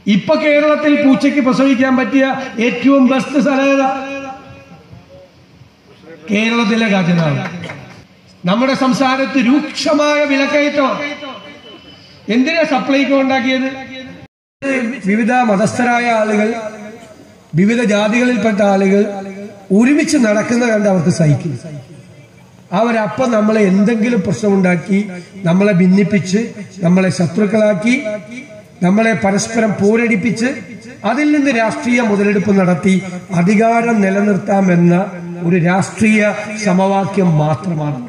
ഇപ്പൊ കേരളത്തിൽ പൂച്ചയ്ക്ക് പ്രസവിക്കാൻ പറ്റിയ ഏറ്റവും ബെസ്റ്റ് സ്ഥലം ഏതാ കേരളത്തിലെ ഖജനാവ് നമ്മുടെ സംസ്ഥാനത്ത് രൂക്ഷമായ വിലക്കയറ്റം എന്തിനാ സപ്ലൈകോ ഉണ്ടാക്കിയത് വിവിധ മതസ്ഥരായ ആളുകൾ വിവിധ ജാതികളിൽപ്പെട്ട ആളുകൾ ഒരുമിച്ച് നടക്കുന്ന കണ്ട് അവർക്ക് സഹിക്കും അവരപ്പം നമ്മളെ എന്തെങ്കിലും പ്രശ്നമുണ്ടാക്കി നമ്മളെ ഭിന്നിപ്പിച്ച് നമ്മളെ ശത്രുക്കളാക്കി നമ്മളെ പരസ്പരം പോരടിപ്പിച്ച് അതിൽ നിന്ന് രാഷ്ട്രീയ മുതലെടുപ്പ് നടത്തി അധികാരം നിലനിർത്താമെന്ന ഒരു രാഷ്ട്രീയ സമവാക്യം മാത്രമാണ്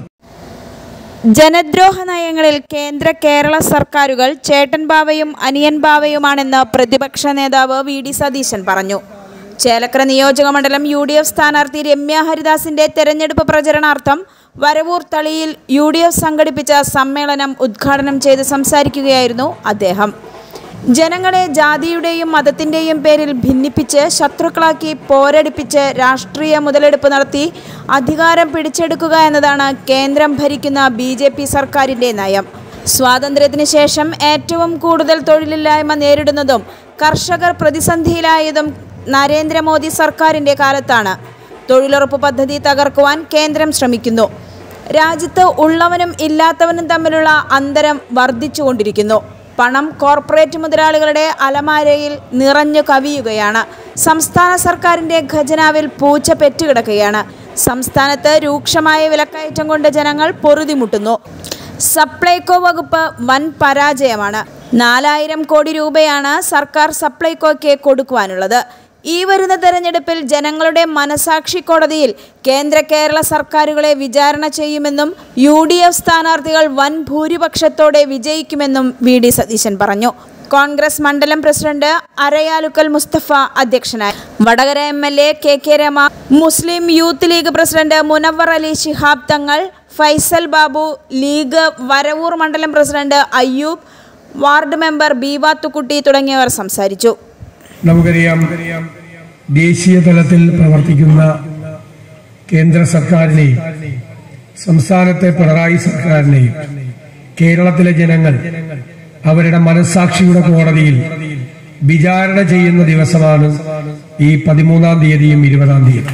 ജനദ്രോഹ നയങ്ങളിൽ കേന്ദ്ര കേരള സർക്കാരുകൾ ചേട്ടൻ ബാവയും അനിയൻ ബാവയുമാണെന്ന് പ്രതിപക്ഷ നേതാവ് വി ഡി സതീശൻ പറഞ്ഞു ചേലക്കര നിയോജക മണ്ഡലം യു ഡി എഫ് സ്ഥാനാർത്ഥി രമ്യ ഹരിദാസിന്റെ തെരഞ്ഞെടുപ്പ് പ്രചരണാർത്ഥം വരവൂർ തളിയിൽ യു ഡി എഫ് സംഘടിപ്പിച്ച സമ്മേളനം ഉദ്ഘാടനം ചെയ്ത് സംസാരിക്കുകയായിരുന്നു അദ്ദേഹം ജനങ്ങളെ ജാതിയുടെയും മതത്തിൻ്റെയും പേരിൽ ഭിന്നിപ്പിച്ച് ശത്രുക്കളാക്കി പോരടിപ്പിച്ച് രാഷ്ട്രീയ മുതലെടുപ്പ് നടത്തി അധികാരം പിടിച്ചെടുക്കുക എന്നതാണ് കേന്ദ്രം ഭരിക്കുന്ന ബി ജെ പി സർക്കാരിൻ്റെ നയം സ്വാതന്ത്ര്യത്തിന് ശേഷം ഏറ്റവും കൂടുതൽ തൊഴിലില്ലായ്മ നേരിടുന്നതും കർഷകർ പ്രതിസന്ധിയിലായതും നരേന്ദ്രമോദി സർക്കാരിൻ്റെ കാലത്താണ് തൊഴിലുറപ്പ് പദ്ധതി തകർക്കുവാൻ കേന്ദ്രം ശ്രമിക്കുന്നു രാജ്യത്ത് ഉള്ളവനും ഇല്ലാത്തവനും തമ്മിലുള്ള അന്തരം വർദ്ധിച്ചുകൊണ്ടിരിക്കുന്നു പണം കോർപ്പറേറ്റ് മുതലാളികളുടെ അലമാരയിൽ നിറഞ്ഞു കവിയുകയാണ് സംസ്ഥാന സർക്കാരിന്റെ ഖജനാവിൽ പൂച്ച പെറ്റുകിടക്കുകയാണ് സംസ്ഥാനത്ത് രൂക്ഷമായ വിലക്കയറ്റം കൊണ്ട് ജനങ്ങൾ പൊറുതിമുട്ടുന്നു സപ്ലൈകോ വകുപ്പ് വൻ പരാജയമാണ് നാലായിരം കോടി രൂപയാണ് സർക്കാർ സപ്ലൈകോയ്ക്ക് കൊടുക്കുവാനുള്ളത് ഈ വരുന്ന തെരഞ്ഞെടുപ്പിൽ ജനങ്ങളുടെ മനസാക്ഷി കോടതിയിൽ കേന്ദ്ര കേരള സർക്കാരുകളെ വിചാരണ ചെയ്യുമെന്നും യു ഡി എഫ് സ്ഥാനാർത്ഥികൾ വൻ ഭൂരിപക്ഷത്തോടെ വിജയിക്കുമെന്നും വി ഡി സതീശൻ പറഞ്ഞു കോൺഗ്രസ് മണ്ഡലം പ്രസിഡന്റ് അരയാലുക്കൽ മുസ്തഫ അധ്യക്ഷനായി Vadakara M L A K K Rama Muslim youth league president Munavar Ali Shihab Thangal Faisal Babu league Varavoor മണ്ഡലം president Ayyoob ward member Beevathukutty തുടങ്ങിയവർ സംസാരിച്ചു നമുക്കറിയാം ദേശീയ തലത്തിൽ പ്രവർത്തിക്കുന്ന കേന്ദ്ര സർക്കാരിനെയും സംസ്ഥാനത്തെ പിണറായി സർക്കാരിനെയും കേരളത്തിലെ ജനങ്ങൾ അവരുടെ മനസാക്ഷിയുടെ കോടതിയിൽ വിചാരണ ചെയ്യുന്ന ദിവസമാണ് ഈ പതിമൂന്നാം തീയതിയും ഇരുപതാം തീയതി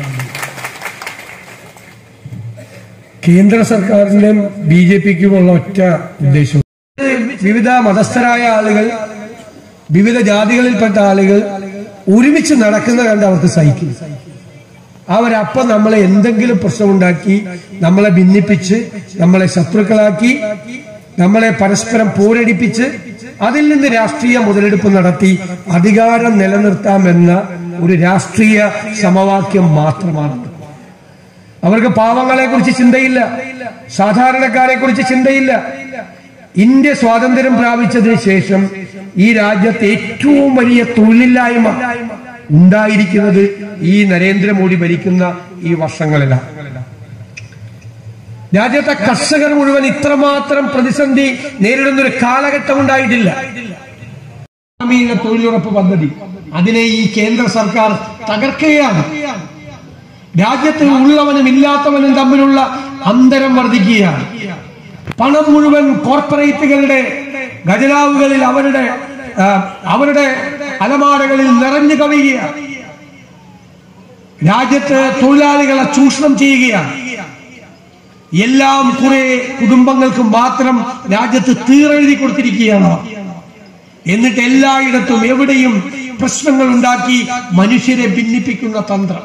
കേന്ദ്ര സർക്കാരിന്റെയും ബി ജെ പിക്കുമുള്ള ഒറ്റ ഉദ്ദേശം വിവിധ മതസ്ഥരായ ആളുകൾ വിവിധ ജാതികളിൽപ്പെട്ട ആളുകൾ ഒരുമിച്ച് നടക്കുന്ന കണ്ട് അവർക്ക് സഹിക്കും അവരപ്പം നമ്മളെ എന്തെങ്കിലും പ്രശ്നമുണ്ടാക്കി നമ്മളെ ഭിന്നിപ്പിച്ച് നമ്മളെ ശത്രുക്കളാക്കി നമ്മളെ പരസ്പരം പോരടിപ്പിച്ച് അതിൽ നിന്ന് രാഷ്ട്രീയ മുതലെടുപ്പ് നടത്തി അധികാരം നിലനിർത്താമെന്ന ഒരു രാഷ്ട്രീയ സമവാക്യം മാത്രമാണ് അവർക്ക് പാവങ്ങളെ കുറിച്ച് ചിന്തയില്ല സാധാരണക്കാരെ കുറിച്ച് ചിന്തയില്ല ഇന്ത്യ സ്വാതന്ത്ര്യം പ്രാപിച്ചതിന് ശേഷം ഈ രാജ്യത്ത് ഏറ്റവും വലിയ തൊഴിലില്ലായ്മ ഉണ്ടായിരിക്കുന്നത് ഈ നരേന്ദ്രമോദി ഭരിക്കുന്ന ഈ വർഷങ്ങളിലാണ് രാജ്യത്തെ കർഷകർ മുഴുവൻ ഇത്രമാത്രം പ്രതിസന്ധി നേരിടുന്ന ഒരു കാലഘട്ടം ഉണ്ടായിട്ടില്ല ഗ്രാമീണ തൊഴിലുറപ്പ് പദ്ധതി അതിനെ ഈ കേന്ദ്ര സർക്കാർ തകർക്കുകയാണ് രാജ്യത്ത് ഉള്ളവനും ഇല്ലാത്തവനും തമ്മിലുള്ള അന്തരം വർദ്ധിക്കുകയാണ് പണം മുഴുവൻ കോർപ്പറേറ്റുകളുടെ ഖജനാവുകളിൽ അവരുടെ ആ, അവരുടെ അലമാരകളിൽ നിറഞ്ഞു കവിയുകയാണ് രാജ്യത്ത് തൊഴിലാളികളെ ചൂഷണം ചെയ്യുകയാണ് എല്ലാം കുറെ കുടുംബങ്ങൾക്ക് മാത്രം രാജ്യത്ത് തീറെഴുതി കൊടുത്തിരിക്കുകയാണ് എന്നിട്ട് എല്ലായിടത്തും എവിടെയും പ്രശ്നങ്ങൾ ഉണ്ടാക്കി മനുഷ്യരെ ഭിന്നിപ്പിക്കുന്ന തന്ത്രം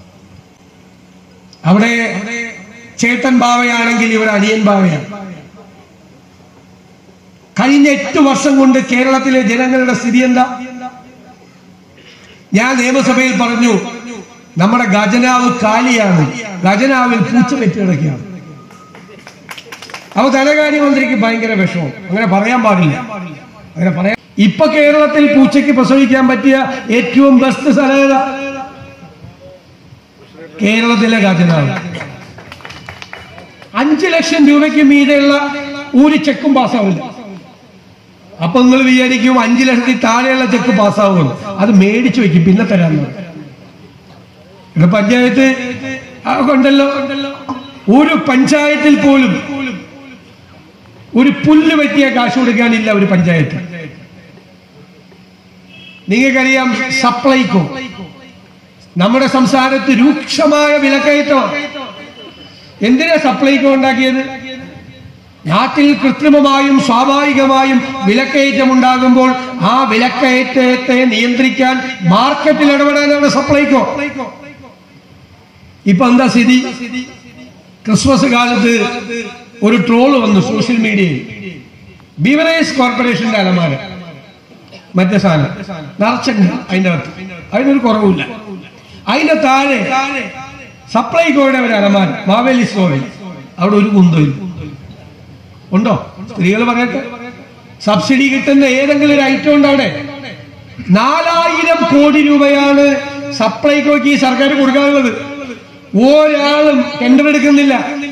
അവിടെ ചേട്ടൻ ബാവയാണെങ്കിൽ ഇവിടെ അനിയൻ ബാവയാണ് കഴിഞ്ഞ എട്ട് വർഷം കൊണ്ട് കേരളത്തിലെ ജനങ്ങളുടെ സ്ഥിതി എന്താ ഞാൻ നിയമസഭയിൽ പറഞ്ഞു നമ്മുടെ ഖജനാവ് കാലിയാണ് ഖജനാവിൽ പൂച്ച വെച്ച് കിടക്കുകയാണ് അപ്പൊ ധനകാര്യമന്ത്രിക്ക് ഭയങ്കര വിഷമം അങ്ങനെ പറയാൻ പാടില്ല അങ്ങനെ പറയാൻ ഇപ്പൊ കേരളത്തിൽ പൂച്ചയ്ക്ക് പ്രസവിക്കാൻ പറ്റിയ ഏറ്റവും ബെസ്റ്റ് സ്ഥലം ഏതാ കേരളത്തിലെ ഖജനാവ് അഞ്ചു ലക്ഷം രൂപയ്ക്ക് മീതെയുള്ള ഒരു ചെക്കും പാസ്സാവില്ല അപ്പൊ നിങ്ങൾ വിചാരിക്കും അഞ്ചു ലക്ഷത്തിൽ താഴെയുള്ള ചെക്ക് പാസ്സാവുമെന്ന് അത് മേടിച്ചു വെക്കും പിന്നെ തരാമെന്ന് ഇവിടെ പഞ്ചായത്ത് ആ ഉണ്ടല്ലോ ഒരു പഞ്ചായത്തിൽ പോലും ഒരു പുല്ല് പറ്റിയ കാശ് കൊടുക്കാനില്ല ഒരു പഞ്ചായത്ത് നിങ്ങൾക്കറിയാം സപ്ലൈകോ നമ്മുടെ സംസ്ഥാനത്ത് രൂക്ഷമായ വിലക്കയറ്റം എന്തിനാ സപ്ലൈകോ ഉണ്ടാക്കിയത് നാട്ടിൽ കൃത്രിമമായും സ്വാഭാവികമായും വിലക്കയറ്റം ഉണ്ടാകുമ്പോൾ ആ വിലക്കയറ്റത്തെ നിയന്ത്രിക്കാൻ മാർക്കറ്റിൽ ഇടപെടാനാണ് സപ്ലൈകോ ഇപ്പൊ എന്താ സ്ഥിതി ക്രിസ്മസ് കാലത്ത് ഒരു ട്രോള് വന്നു സോഷ്യൽ മീഡിയയിൽ ബീവറേജ് കോർപ്പറേഷന്റെ അലമാര മറ്റേ സാധനം നിറച്ചുണ്ട് അതിന്റെ അകത്ത് അതിനൊരു കുറവില്ല അതിന്റെ താഴെ സപ്ലൈകോയുടെ ഒരു അലമാര മാവേലി സ്റ്റോറിൽ അവിടെ ഒരു കുന്തമില്ല ഉണ്ടോ സ്ത്രീകൾ പറയട്ടെ സബ്സിഡി കിട്ടുന്ന ഏതെങ്കിലും ഒരു ഐറ്റം ഉണ്ടോ അവിടെ നാലായിരം കോടി രൂപയാണ് സപ്ലൈകോക്ക് ഈ സർക്കാർ കൊടുക്കാനുള്ളത് ഒരാളും ടെൻഡർ എടുക്കുന്നില്ല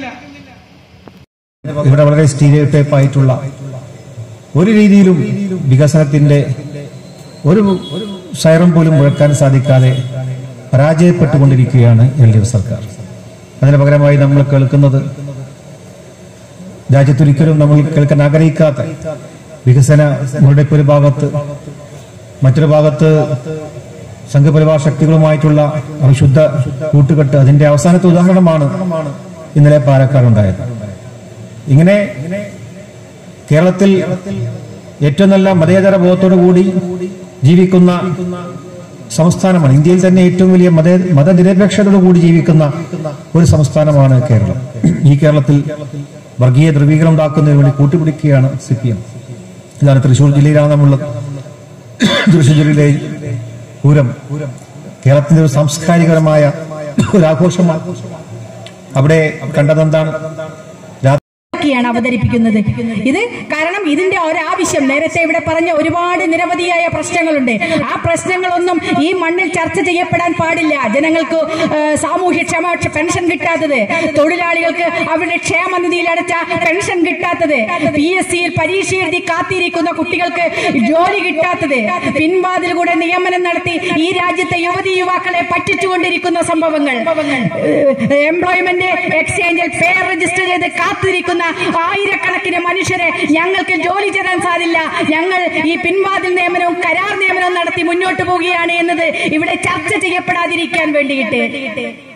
ഇവിടെ വളരെ സ്റ്റീരിയോടൈപ്പ് ആയിട്ടുള്ള ഒരു രീതിയിലും വികസനത്തിന്റെ ഒരു ശയറും പോലും മുഴക്കാൻ സാധിക്കാതെ പരാജയപ്പെട്ടുകൊണ്ടിരിക്കുകയാണ് എൽ ഡി എഫ് സർക്കാർ അതിന് പകരമായി നമ്മൾ കേൾക്കുന്നത് രാജ്യത്തൊരിക്കലും നമ്മൾ കേൾക്കാൻ ആഗ്രഹിക്കാത്ത വികസന മുരടിപ്പ് ഒരു ഭാഗത്ത് മറ്റൊരു ഭാഗത്ത് സംഘപരിവാർ ശക്തികളുമായിട്ടുള്ള അവിശുദ്ധ കൂട്ടുകെട്ട് അതിന്റെ അവസാനത്തെ ഉദാഹരണമാണ് ഇന്നലെ പാലക്കാട് ഉണ്ടായത് ഇങ്ങനെ കേരളത്തിൽ ഏറ്റവും നല്ല മതേതര ബോധത്തോടു കൂടി ജീവിക്കുന്ന സംസ്ഥാനമാണ് ഇന്ത്യയിൽ തന്നെ ഏറ്റവും വലിയ മത മതനിരപേക്ഷതയോടു കൂടി ജീവിക്കുന്ന ഒരു സംസ്ഥാനമാണ് കേരളം ഈ കേരളത്തിൽ വർഗീയ ധ്രുവീകരണം ഉണ്ടാക്കുന്നതിന് വേണ്ടി കൂട്ടുപിടിക്കുകയാണ് സി പി എം ഇതാണ് തൃശ്ശൂർ ജില്ലയിലാണ് നമ്മളുള്ളത് തൃശ്ശൂർ ജില്ലയിലെ പൂരം കേരളത്തിന്റെ ഒരു സാംസ്കാരികപരമായ ഒരു ആഘോഷമാണ് അവിടെ കണ്ടതെന്താണ് രാത്രി ാണ് അവതരിപ്പിക്കുന്നത് ഇത് കാരണം ഇതിന്റെ ഒരാവശ്യം നേരത്തെ ഇവിടെ പറഞ്ഞ ഒരുപാട് നിരവധിയായ പ്രശ്നങ്ങളുണ്ട് ആ പ്രശ്നങ്ങളൊന്നും ഈ മണ്ണിൽ ചർച്ച ചെയ്യപ്പെടാൻ പാടില്ല ജനങ്ങൾക്ക് ഏ, സാമൂഹ്യ ക്ഷമ പെൻഷൻ കിട്ടാത്തത് തൊഴിലാളികൾക്ക് അവരുടെ ക്ഷേമനിധിയിൽ അടച്ച പെൻഷൻ കിട്ടാത്തത് പി എസ് സിയിൽ പരീക്ഷ എഴുതി കാത്തിരിക്കുന്ന കുട്ടികൾക്ക് ജോലി കിട്ടാത്തത് പിൻവാതിലൂടെ നിയമനം നടത്തി ഈ രാജ്യത്തെ യുവതി യുവാക്കളെ പറ്റിച്ചുകൊണ്ടിരിക്കുന്ന സംഭവങ്ങൾ എംപ്ലോയ്മെന്റ് എക്സ്ചേഞ്ചിൽ ഫെയർ രജിസ്റ്റർ ചെയ്ത് കാത്തിരിക്കുന്ന ആയിരക്കണക്കിന് മനുഷ്യരെ ഞങ്ങൾക്ക് ജോലി തരാൻ സാധില്ല ഞങ്ങൾ ഈ പിൻവാതിൽ നിയമനവും കരാർ നിയമനവും നടത്തി മുന്നോട്ട് പോവുകയാണ് എന്നത് ഇവിടെ ചർച്ച ചെയ്യപ്പെടാതിരിക്കാൻ വേണ്ടിയിട്ട്